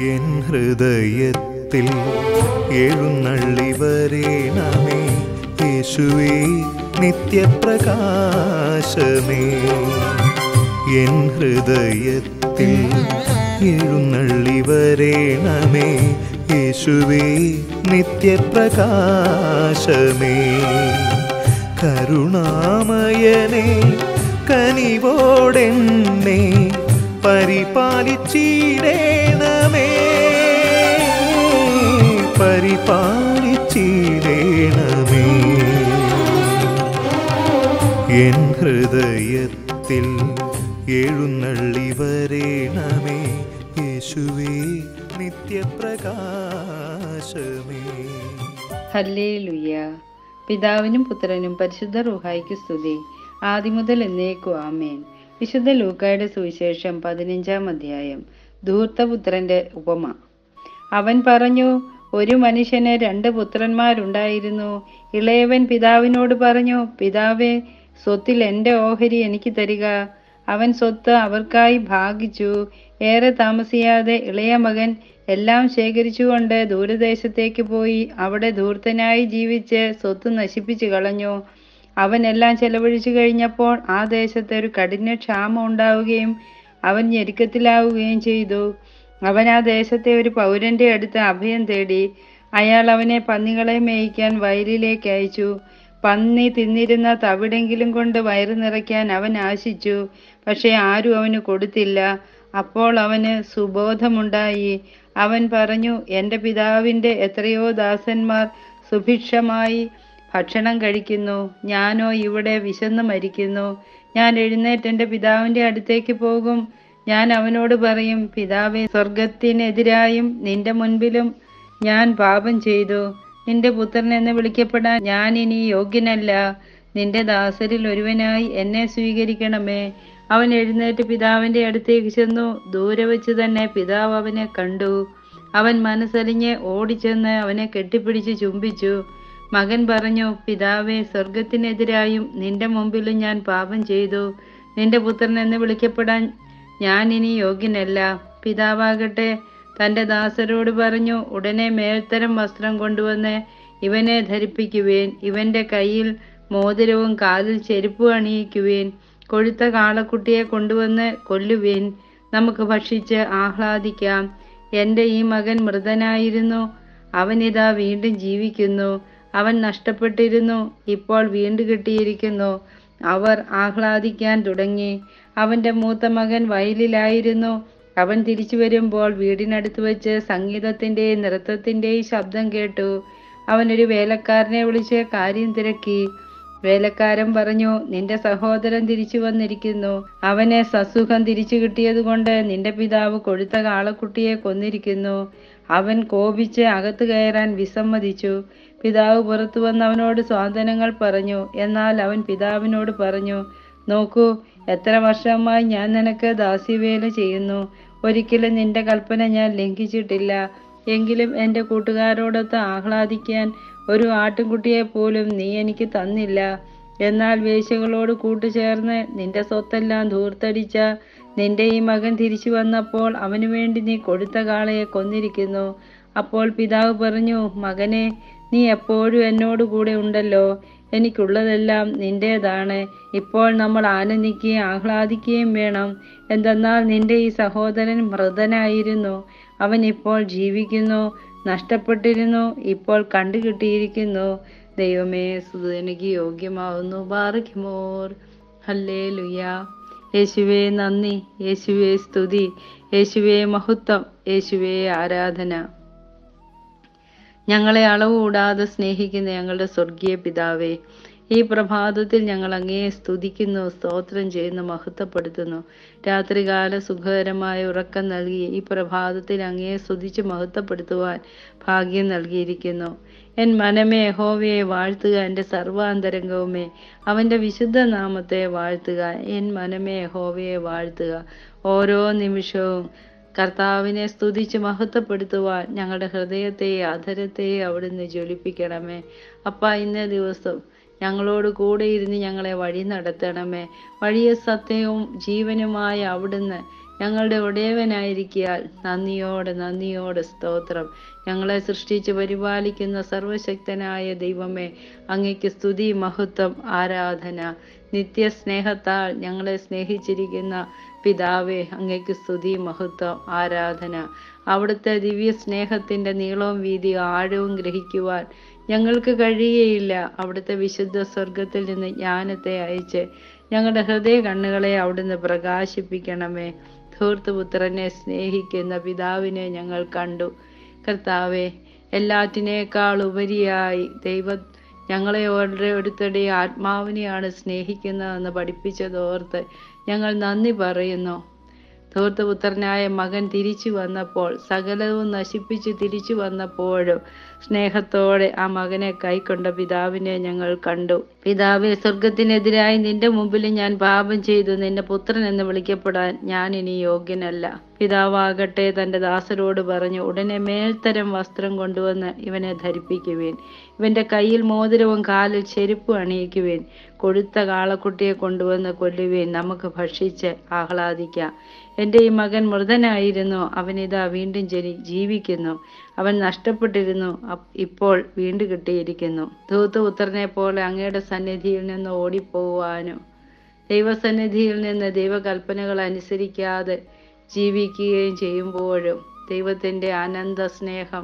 N ഹൃദയത്തിൽ എഴുന്നള്ളി വരേണമേ യേശുവേ നിത്യപ്രകാശമേ എൻ ഹൃദയത്തിൽ എഴുന്നള്ളി വരേണമേ യേശുവേ നിത്യപ്രകാശമേ കരുണാമയനെ കനിവോടെന്നെ പരിപാലിച്ചിടേണമേ പരിപാലിച്ചിടേണമേ എൻ ഹൃദയത്തിൽ എഴുന്നള്ളി വരേണമേ യേശുവേ നിത്യപ്രകാശമേ ഹല്ലേ ലുയ്യ പിതാവിനും പുത്രനും പരിശുദ്ധ റുഹായിക്ക് സ്തുതി ആദിമുതൽ എന്നേക്കും ആമേൻ വിശുദ്ധ ലൂക്കായുടെ സുവിശേഷം പതിനഞ്ചാം അധ്യായം ധൂർത്തപുത്രന്റെ ഉപമ അവൻ പറഞ്ഞു ഒരു മനുഷ്യന് രണ്ട് പുത്രന്മാരുണ്ടായിരുന്നു ഇളയവൻ പിതാവിനോട് പറഞ്ഞു പിതാവേ സ്വത്തിൽ എൻ്റെ ഓഹരി എനിക്ക് തരിക അവൻ സ്വത്ത് അവർക്കായി ഭാഗിച്ചു ഏറെ താമസിയാതെ ഇളയ മകൻ എല്ലാം ശേഖരിച്ചുകൊണ്ട് ദൂരദേശത്തേക്ക് പോയി അവിടെ ധൂർത്തനായി ജീവിച്ച് സ്വത്ത് നശിപ്പിച്ചു കളഞ്ഞു അവൻ എല്ലാം ചെലവഴിച്ചു കഴിഞ്ഞപ്പോൾ ആ ദേശത്ത് ഒരു കഠിന ക്ഷാമം ഉണ്ടാവുകയും അവൻ ഞെരുക്കത്തിലാവുകയും ചെയ്തു അവൻ ആ ദേശത്തെ ഒരു പൗരന്റെ അടുത്ത് അഭയം തേടി അയാൾ അവനെ പന്നികളെ മേയ്ക്കാൻ വയലിലേക്ക് അയച്ചു പന്നി തിന്നിരുന്ന തവിടെങ്കിലും കൊണ്ട് വയറ് നിറയ്ക്കാൻ അവൻ ആശിച്ചു പക്ഷേ ആരും അവന് കൊടുത്തില്ല അപ്പോൾ അവന് സുബോധമുണ്ടായി അവൻ പറഞ്ഞു എൻ്റെ പിതാവിൻ്റെ എത്രയോ ദാസന്മാർ സുഭിക്ഷമായി ഭക്ഷണം കഴിക്കുന്നു ഞാനോ ഇവിടെ വിശന്ന് മരിക്കുന്നു ഞാൻ എഴുന്നേറ്റ് എൻ്റെ പിതാവിൻ്റെ അടുത്തേക്ക് പോകും ഞാൻ അവനോട് പറയും പിതാവേ സ്വർഗത്തിനെതിരായും നിന്റെ മുൻപിലും ഞാൻ പാപം ചെയ്തു നിന്റെ പുത്രൻ എന്ന് വിളിക്കപ്പെടാൻ ഞാൻ ഇനി യോഗ്യനല്ല നിന്റെ ദാസരിൽ ഒരുവനായി എന്നെ സ്വീകരിക്കണമേ അവൻ എഴുന്നേറ്റ് പിതാവിന്റെ അടുത്തേക്ക് ചെന്നു ദൂരെ വെച്ച് തന്നെ പിതാവ് അവനെ കണ്ടു അവൻ മനസ്സറിഞ്ഞ് ഓടിച്ചെന്ന് അവനെ കെട്ടിപ്പിടിച്ച് ചുംബിച്ചു മകൻ പറഞ്ഞു പിതാവേ സ്വർഗത്തിനെതിരായും നിന്റെ മുമ്പിലും ഞാൻ പാപം ചെയ്തു നിന്റെ പുത്രൻ എന്ന് വിളിക്കപ്പെടാൻ ഞാൻ ഇനി യോഗ്യനല്ല പിതാവാകട്ടെ തന്റെ ദാസരോട് പറഞ്ഞു ഉടനെ മേൽത്തരം വസ്ത്രം കൊണ്ടുവന്ന് ഇവനെ ധരിപ്പിക്കുവേൻ ഇവന്റെ കയ്യിൽ മോതിരവും കാലിൽ ചെരുപ്പ് അണിയിക്കുവേൻ കൊഴുത്ത കാളക്കുട്ടിയെ കൊണ്ടുവന്ന് കൊല്ലുവേൻ നമുക്ക് ഭക്ഷിച്ച് ആഹ്ലാദിക്കാം എൻ്റെ ഈ മകൻ മൃതനായിരുന്നു അവനിതാ വീണ്ടും ജീവിക്കുന്നു അവൻ നഷ്ടപ്പെട്ടിരുന്നു ഇപ്പോൾ വീണ്ടും കിട്ടിയിരിക്കുന്നു അവർ ആഹ്ലാദിക്കാൻ തുടങ്ങി അവന്റെ മൂത്ത മകൻ വയലിലായിരുന്നു അവൻ തിരിച്ചു വരുമ്പോൾ വീടിനടുത്ത് വെച്ച് സംഗീതത്തിന്റെയും നൃത്തത്തിന്റെയും ശബ്ദം കേട്ടു അവനൊരു വേലക്കാരനെ വിളിച്ച് കാര്യം തിരക്കി വേലക്കാരൻ പറഞ്ഞു നിന്റെ സഹോദരൻ തിരിച്ചു വന്നിരിക്കുന്നു അവനെ സസുഖം തിരിച്ചു കിട്ടിയത് കൊണ്ട് നിന്റെ പിതാവ് കൊഴുത്ത കാളക്കുട്ടിയെ കൊന്നിരിക്കുന്നു അവൻ കോപിച്ച് അകത്ത് കയറാൻ വിസമ്മതിച്ചു പിതാവ് പുറത്തു വന്ന് അവനോട് സ്വാന്തനങ്ങൾ പറഞ്ഞു എന്നാൽ അവൻ പിതാവിനോട് പറഞ്ഞു നോക്കൂ എത്ര വർഷമായി ഞാൻ നിനക്ക് ദാസ്യവേല ചെയ്യുന്നു ഒരിക്കലും നിന്റെ കൽപ്പന ഞാൻ ലംഘിച്ചിട്ടില്ല എങ്കിലും എൻ്റെ കൂട്ടുകാരോടൊത്ത് ആഹ്ലാദിക്കാൻ ഒരു ആട്ടിൻകുട്ടിയെ പോലും നീ എനിക്ക് തന്നില്ല എന്നാൽ വേശ്യകളോട് കൂട്ടുചേർന്ന് നിന്റെ സ്വത്തെല്ലാം ധൂർത്തടിച്ച നിന്റെ ഈ മകൻ തിരിച്ചു വന്നപ്പോൾ അവനു വേണ്ടി നീ കൊടുത്ത കാളയെ കൊന്നിരിക്കുന്നു അപ്പോൾ പിതാവ് പറഞ്ഞു മകനെ നീ എപ്പോഴും എന്നോട് കൂടെ ഉണ്ടല്ലോ എനിക്കുള്ളതെല്ലാം നിന്റേതാണ് ഇപ്പോൾ നമ്മൾ ആനന്ദിക്കുകയും ആഹ്ലാദിക്കുകയും വേണം എന്തെന്നാൽ നിന്റെ ഈ സഹോദരൻ മൃതനായിരുന്നു അവൻ ഇപ്പോൾ ജീവിക്കുന്നു നഷ്ടപ്പെട്ടിരുന്നു ഇപ്പോൾ കണ്ടുകിട്ടിയിരിക്കുന്നു ദൈവമേ സുതനിക്ക് യോഗ്യമാവുന്നു ബാറയ്ക്കുമോർ ഹല്ലേ ലുയ യേശുവേ നന്ദി യേശുവേ സ്തുതി യേശുവേ മഹത്വം യേശുവേ ആരാധന ഞങ്ങളെ അളവ് കൂടാതെ സ്നേഹിക്കുന്ന ഞങ്ങളുടെ സ്വർഗീയ പിതാവേ ഈ പ്രഭാതത്തിൽ ഞങ്ങൾ അങ്ങയെ സ്തുതിക്കുന്നു സ്തോത്രം ചെയ്യുന്നു മഹത്വപ്പെടുത്തുന്നു രാത്രികാല സുഖകരമായ ഉറക്കം നൽകി ഈ പ്രഭാതത്തിൽ അങ്ങയെ സ്തുതിച്ച് മഹത്വപ്പെടുത്തുവാൻ ഭാഗ്യം നൽകിയിരിക്കുന്നു എൻ മനമേ യഹോവയെ വാഴ്ത്തുക എൻ്റെ സർവാന്തരംഗവുമേ അവൻ്റെ വിശുദ്ധ നാമത്തെ വാഴ്ത്തുക എൻ മനമേ യഹോവയെ വാഴ്ത്തുക ഓരോ നിമിഷവും കർത്താവിനെ സ്തുതിച്ച് മഹത്വപ്പെടുത്തുവാൻ ഞങ്ങളുടെ ഹൃദയത്തെയും അധരത്തെയും അവിടുന്ന് ജ്വലിപ്പിക്കണമേ അപ്പ ഇന്നേ ദിവസം ഞങ്ങളോട് കൂടെ ഇരുന്ന് ഞങ്ങളെ വഴി നടത്തണമേ വഴിയ സത്യവും ജീവനുമായ അവിടുന്ന് ഞങ്ങളുടെ ഉടയവനായിരിക്കാൽ നന്ദിയോടെ നന്ദിയോടെ സ്തോത്രം ഞങ്ങളെ സൃഷ്ടിച്ച് പരിപാലിക്കുന്ന സർവശക്തനായ ദൈവമേ അങ്ങയ്ക്ക് സ്തുതി മഹത്വം ആരാധന നിത്യസ്നേഹത്താൽ ഞങ്ങളെ സ്നേഹിച്ചിരിക്കുന്ന പിതാവേ അങ്ങയ്ക്ക് സ്തുതി മഹത്വം ആരാധന അവിടുത്തെ ദിവ്യ സ്നേഹത്തിന്റെ നീളവും വീതിയും ആഴവും ഗ്രഹിക്കുവാൻ ഞങ്ങൾക്ക് കഴിയുകയില്ല അവിടുത്തെ വിശുദ്ധ സ്വർഗത്തിൽ നിന്ന് ജ്ഞാനത്തെ അയച്ച് ഞങ്ങളുടെ ഹൃദയ കണ്ണുകളെ അവിടുന്ന് പ്രകാശിപ്പിക്കണമേ ധൂർത്തുപുത്രനെ സ്നേഹിക്കുന്ന പിതാവിനെ ഞങ്ങൾ കണ്ടു കർത്താവെ എല്ലാറ്റിനേക്കാൾ ഉപരിയായി ദൈവ ഞങ്ങളെ ഓരോരുത്തരുടെ ആത്മാവിനെയാണ് സ്നേഹിക്കുന്നതെന്ന് പഠിപ്പിച്ചതോർത്ത് ഞങ്ങൾ നന്ദി പറയുന്നു ധൂർത്തപുത്രനായ മകൻ തിരിച്ചു വന്നപ്പോൾ സകലവും നശിപ്പിച്ച് തിരിച്ചു വന്നപ്പോഴും സ്നേഹത്തോടെ ആ മകനെ കൈക്കൊണ്ട പിതാവിനെ ഞങ്ങൾ കണ്ടു പിതാവെ സ്വർഗത്തിനെതിരായി നിന്റെ മുമ്പിൽ ഞാൻ പാപം ചെയ്തു നിന്റെ പുത്രൻ എന്ന് വിളിക്കപ്പെടാൻ ഞാൻ ഇനി യോഗ്യനല്ല പിതാവാകട്ടെ തന്റെ ദാസരോട് പറഞ്ഞു ഉടനെ മേൽത്തരം വസ്ത്രം കൊണ്ടുവന്ന് ഇവനെ ധരിപ്പിക്കുവേൻ ഇവന്റെ കയ്യിൽ മോതിരവും കാലിൽ ചെരുപ്പ് അണിയിക്കുവേൻ കൊഴുത്ത കാളക്കുട്ടിയെ കൊണ്ടുവന്ന് കൊല്ലുവേൻ നമുക്ക് ഭക്ഷിച്ച് ആഹ്ലാദിക്കാം എൻ്റെ ഈ മകൻ മൃതനായിരുന്നു അവനിതാ വീണ്ടും ജനി ജീവിക്കുന്നു അവൻ നഷ്ടപ്പെട്ടിരുന്നു അപ്പ് ഇപ്പോൾ വീണ്ടും കിട്ടിയിരിക്കുന്നു ധൂത്തുപുത്രനെ പോലെ അങ്ങയുടെ സന്നിധിയിൽ നിന്ന് ഓടിപ്പോവാനും ദൈവസന്നിധിയിൽ നിന്ന് ദൈവകൽപ്പനകൾ അനുസരിക്കാതെ ജീവിക്കുകയും ചെയ്യുമ്പോഴും ദൈവത്തിൻ്റെ അനന്ത സ്നേഹം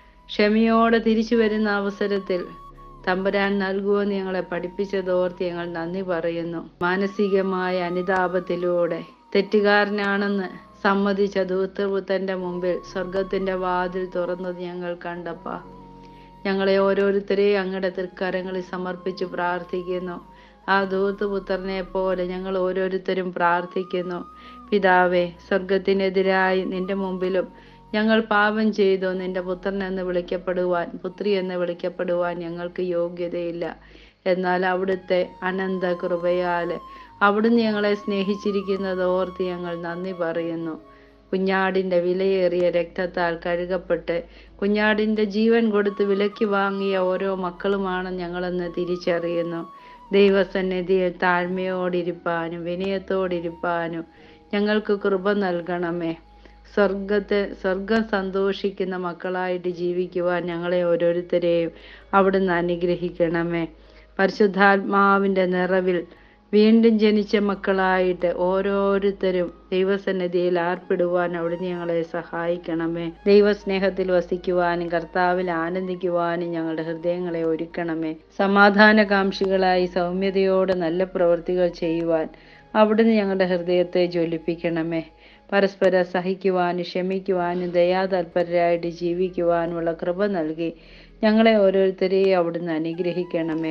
ക്ഷമയോടെ തിരിച്ചു വരുന്ന അവസരത്തിൽ തമ്പുരാൻ നൽകുമെന്ന് ഞങ്ങളെ പഠിപ്പിച്ചതോർത്ത് ഞങ്ങൾ നന്ദി പറയുന്നു മാനസികമായ അനുതാപത്തിലൂടെ തെറ്റുകാരനാണെന്ന് സമ്മതിച്ച ദൂത്തപുത്തന്റെ മുമ്പിൽ സ്വർഗത്തിന്റെ വാതിൽ തുറന്നത് ഞങ്ങൾ കണ്ടപ്പാ ഞങ്ങളെ ഓരോരുത്തരെയും അങ്ങയുടെ തൃക്കരങ്ങളിൽ സമർപ്പിച്ച് പ്രാർത്ഥിക്കുന്നു ആ ദൂതപുത്രനെ പോലെ ഞങ്ങൾ ഓരോരുത്തരും പ്രാർത്ഥിക്കുന്നു പിതാവേ സ്വർഗത്തിനെതിരായി നിന്റെ മുമ്പിലും ഞങ്ങൾ പാപം ചെയ്തു നിന്റെ പുത്രൻ എന്ന് വിളിക്കപ്പെടുവാൻ പുത്രി എന്ന് വിളിക്കപ്പെടുവാൻ ഞങ്ങൾക്ക് യോഗ്യതയില്ല എന്നാൽ അവിടുത്തെ അനന്ത കൃപയാല് അവിടുന്ന് ഞങ്ങളെ സ്നേഹിച്ചിരിക്കുന്നത് ഓർത്ത് ഞങ്ങൾ നന്ദി പറയുന്നു കുഞ്ഞാടിന്റെ വിലയേറിയ രക്തത്താൽ കഴുകപ്പെട്ട് കുഞ്ഞാടിന്റെ ജീവൻ കൊടുത്ത് വിലയ്ക്ക് വാങ്ങിയ ഓരോ മക്കളുമാണ് ഞങ്ങളെന്ന് തിരിച്ചറിയുന്നു ദൈവസന്നിധിയിൽ താഴ്മയോടിരിപ്പാനും വിനയത്തോടിരിപ്പാനും ഞങ്ങൾക്ക് കൃപ നൽകണമേ സ്വർഗത്തെ സ്വർഗം സന്തോഷിക്കുന്ന മക്കളായിട്ട് ജീവിക്കുവാൻ ഞങ്ങളെ ഓരോരുത്തരെയും അവിടുന്ന് അനുഗ്രഹിക്കണമേ പരിശുദ്ധാത്മാവിൻ്റെ നിറവിൽ വീണ്ടും ജനിച്ച മക്കളായിട്ട് ഓരോരുത്തരും ദൈവസന്നിധിയിൽ ആർപ്പിടുവാൻ അവിടുന്ന് ഞങ്ങളെ സഹായിക്കണമേ ദൈവസ്നേഹത്തിൽ വസിക്കുവാനും കർത്താവിൽ ആനന്ദിക്കുവാനും ഞങ്ങളുടെ ഹൃദയങ്ങളെ ഒരുക്കണമേ സമാധാനകാംക്ഷികളായി സൗമ്യതയോടെ നല്ല പ്രവൃത്തികൾ ചെയ്യുവാൻ അവിടുന്ന് ഞങ്ങളുടെ ഹൃദയത്തെ ജ്വലിപ്പിക്കണമേ പരസ്പരം സഹിക്കുവാനും ക്ഷമിക്കുവാനും ദയാതൽപരരായിട്ട് ജീവിക്കുവാനുമുള്ള കൃപ നൽകി ഞങ്ങളെ ഓരോരുത്തരെയും അവിടുന്ന് അനുഗ്രഹിക്കണമേ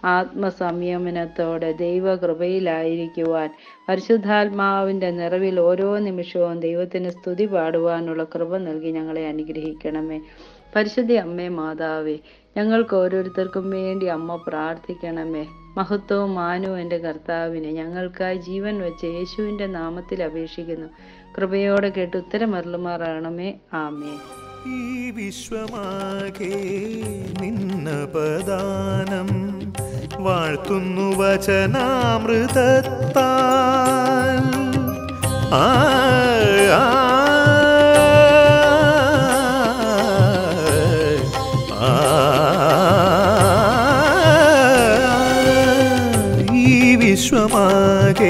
ആത്മസംയമനത്തോടെ ദൈവകൃപയിലായിരിക്കുവാൻ പരിശുദ്ധാത്മാവിൻ്റെ നിറവിൽ ഓരോ നിമിഷവും ദൈവത്തിന് സ്തുതി പാടുവാനുള്ള കൃപ നൽകി ഞങ്ങളെ അനുഗ്രഹിക്കണമേ പരിശുദ്ധ അമ്മേ മാതാവേ ഞങ്ങൾക്ക് ഓരോരുത്തർക്കും വേണ്ടി അമ്മ പ്രാർത്ഥിക്കണമേ മഹത്വവും മാനവും എൻ്റെ കർത്താവിനെ ഞങ്ങൾക്കായി ജീവൻ വെച്ച യേശുവിൻ്റെ നാമത്തിൽ അപേക്ഷിക്കുന്നു കൃപയോടെ കേട്ട് ഉത്തരമരുളുമാറാണമേ ആമേ ഈ വിശ്വമാകെ നിന്നപദാനം വാഴ്ത്തുന്നു വചനാമൃതത്താൽ ആ ആ, ആ, ഈ വിശ്വമാകെ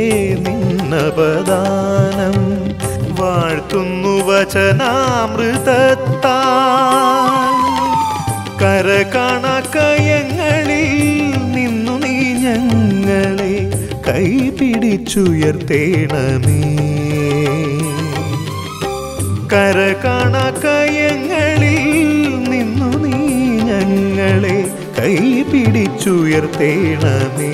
നിന്നപദാനം വാഴ്ത്തുന്നു വചനാമൃതത്താൽ കരകണക്കയങ്ങളിൽ നിന്നു നീ ഞങ്ങളെ കൈപിടിച്ചുയർത്തേണമേ കരകണക്കയങ്ങളിൽ നിന്നു നീ ഞങ്ങളെ കൈപിടിച്ചുയർത്തേണമേ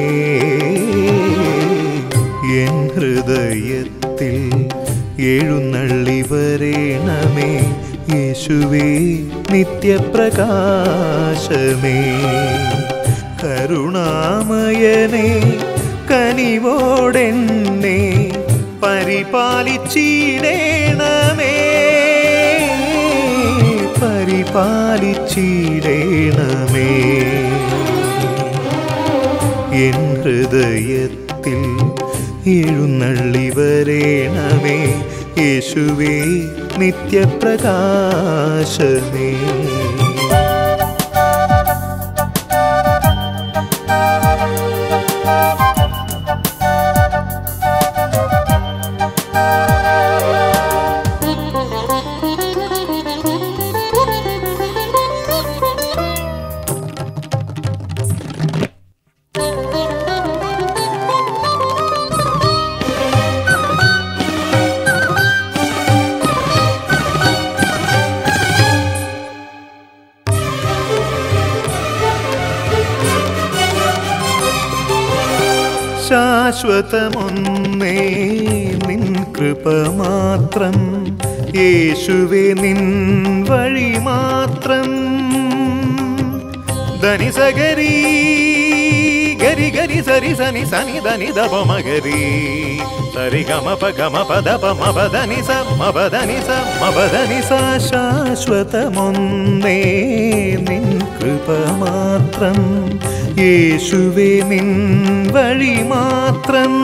എൻ ഹൃദയത്തിൽ എഴുന്നള്ളി വരേണമേ യേശുവേ നിത്യപ്രകാശമേ കരുണാമയനെ കനിവോടെന്നെ പരിപാലിച്ചിടേണമേ പരിപാലിച്ചിടേണമേ എൻ ഹൃദയത്തിൽ എഴുന്നള്ളി വരേണമേ യേശുവേ നിത്യപ്രകാശമേ ശാശ്വതമൊന്നേ നിൻ കൃപ മാത്രം യേശുവേ നിൻ വഴി മാത്രം ധനി സഗരി ഗരി ഗരി സരി സനി സനി ധനി ദപ മഗരി സരി ഗമ പ ഗമ പദ പ മപ ധനി സ മപ ധനി സ മപ ധനി സ ശാശ്വതമൊന്നേ നിൻ കൃപ മാത്രം യേശുവേ നിൻ വഴി മാത്രം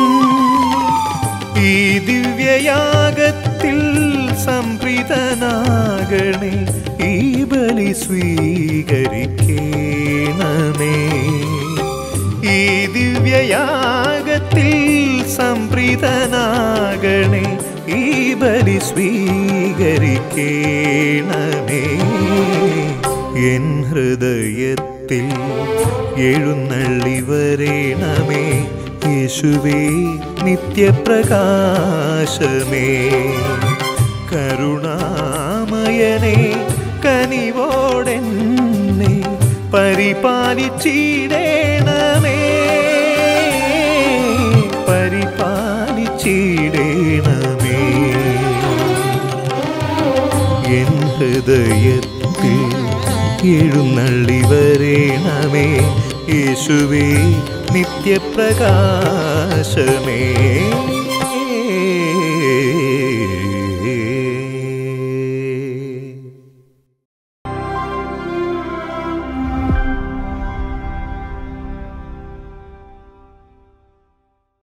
ഈ ദിവ്യയാഗത്തിൽ സംപ്രീതനാകണേ ഈ ബലി സ്വീകരിക്കണമേ ഈ ദിവ്യയാഗത്തിൽ സംപ്രീതനാകണേ ഈ ബലി സ്വീകരിക്കണമേ എൻ ഹൃദയത്തിൽ എഴുന്നള്ളി വരേണമേ യേശുവേ നിത്യപ്രകാശമേ കരുണാമയനെ കനിവോടെന്നെ പരിപാലിച്ചിടേണമേ പരിപാലിച്ചിടേണമേ എൻ ഹൃദയത്തിൽ എഴുന്നള്ളി വരേണമേ യേശുവേ നിത്യപ്രകാശമേ